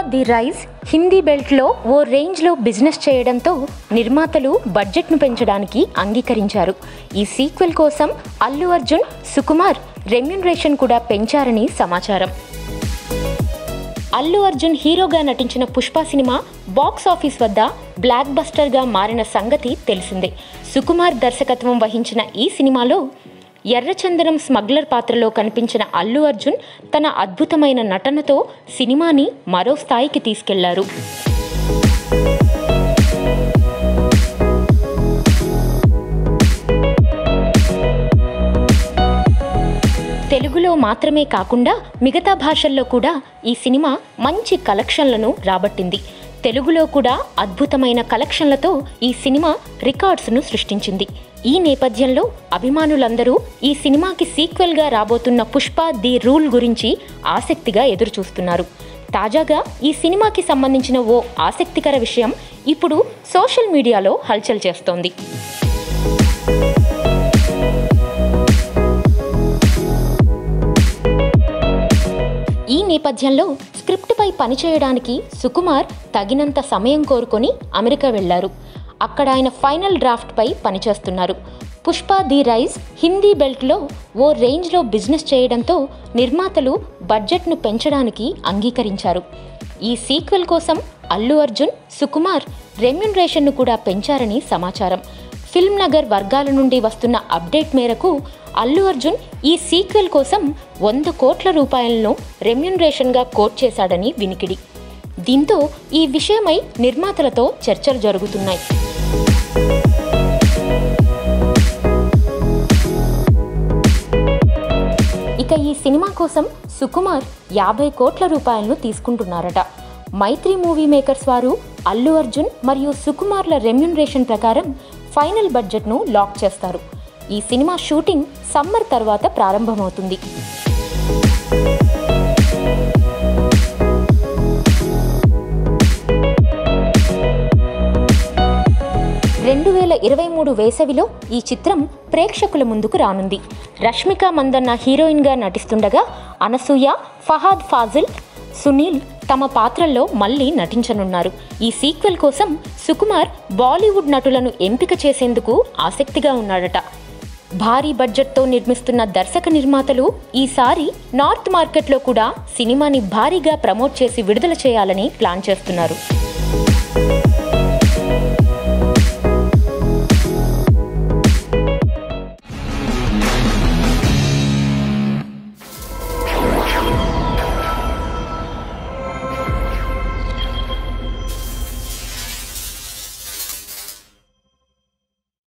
the rise Hindi బెల్ట్లో ఓ రేంజ్లో బిజినెస్ చేయడంతో నిర్మాతలు బడ్జెట్ను పెంచడానికి అంగీకరించారు ఈ సీక్వెల్ కోసం అల్లు అర్జున్ సుకుమార్ రెమ్యునరేషన్ కూడా పెంచారని సమాచారం అల్లు అర్జున్ హీరోగా నటించిన పుష్ప సినిమా బాక్స్ ఆఫీస్ వద్ద బ్లాక్ బస్టర్గా మారిన సంగతి తెలిసిందే సుకుమార్ దర్శకత్వం వహించిన ఈ సినిమాలో ఎర్రచందనం స్మగ్లర్ పాత్రలో కనిపించిన అల్లు అర్జున్ తన అద్భుతమైన నటనతో సినిమాని మరో స్థాయికి తీసుకెళ్లారు తెలుగులో మాత్రమే కాకుండా మిగతా భాషల్లో కూడా ఈ సినిమా మంచి కలెక్షన్లను రాబట్టింది తెలుగులో కూడా అద్భుతమైన కలెక్షన్లతో ఈ సినిమా రికార్డ్స్ను సృష్టించింది ఈ నేపథ్యంలో అభిమానులందరూ ఈ సినిమాకి సీక్వెల్గా రాబోతున్న పుష్ప ది రూల్ గురించి ఆసక్తిగా ఎదురుచూస్తున్నారు తాజాగా ఈ సినిమాకి సంబంధించిన ఓ ఆసక్తికర విషయం ఇప్పుడు సోషల్ మీడియాలో హల్చల్ చేస్తోంది ఈ నేపథ్యంలో స్క్రిప్ట్పై పనిచేయడానికి సుకుమార్ తగినంత సమయం కోరుకొని అమెరికా వెళ్లారు అక్కడ ఆయన ఫైనల్ డ్రాఫ్ట్పై పనిచేస్తున్నారు పుష్ప ది రైజ్ హిందీ బెల్ట్లో ఓ రేంజ్లో బిజినెస్ చేయడంతో నిర్మాతలు బడ్జెట్ను పెంచడానికి అంగీకరించారు ఈ సీక్వెల్ కోసం అల్లు అర్జున్ సుకుమార్ రెమ్యునరేషన్ను కూడా పెంచారని సమాచారం ఫిల్మ్ నగర్ వర్గాల నుండి వస్తున్న అప్డేట్ మేరకు అల్లు అర్జున్ ఈ సీక్వెల్ కోసం వంద కోట్ల రూపాయలను రెమ్యునరేషన్గా కోట్ చేశాడని వినికిడి దీంతో ఈ విషయమై నిర్మాతలతో చర్చలు జరుగుతున్నాయి ఇక ఈ సినిమా కోసం సుకుమార్ యాభై కోట్ల రూపాయలను తీసుకుంటున్నారట మైత్రి మూవీ మేకర్స్ వారు అల్లు అర్జున్ మరియు సుకుమార్ల రెమ్యునరేషన్ ప్రకారం ఫైనల్ బడ్జెట్ను లాక్ చేస్తారు ఈ సినిమా షూటింగ్ సమ్మర్ తర్వాత ప్రారంభమవుతుంది రెండు వేల ఇరవై మూడు వేసవిలో ఈ చిత్రం ప్రేక్షకుల ముందుకు రానుంది రష్మిక మందన్న హీరోయిన్గా నటిస్తుండగా అనసూయ ఫహాద్ ఫాజిల్ సునీల్ తమ పాత్రల్లో మళ్ళీ నటించనున్నారు ఈ సీక్వెల్ కోసం సుకుమార్ బాలీవుడ్ నటులను ఎంపిక చేసేందుకు ఆసక్తిగా ఉన్నాడట భారీ బడ్జెట్తో నిర్మిస్తున్న దర్శక నిర్మాతలు ఈసారి నార్త్ మార్కెట్లో కూడా సినిమాని భారీగా ప్రమోట్ చేసి విడుదల చేయాలని ప్లాన్ చేస్తున్నారు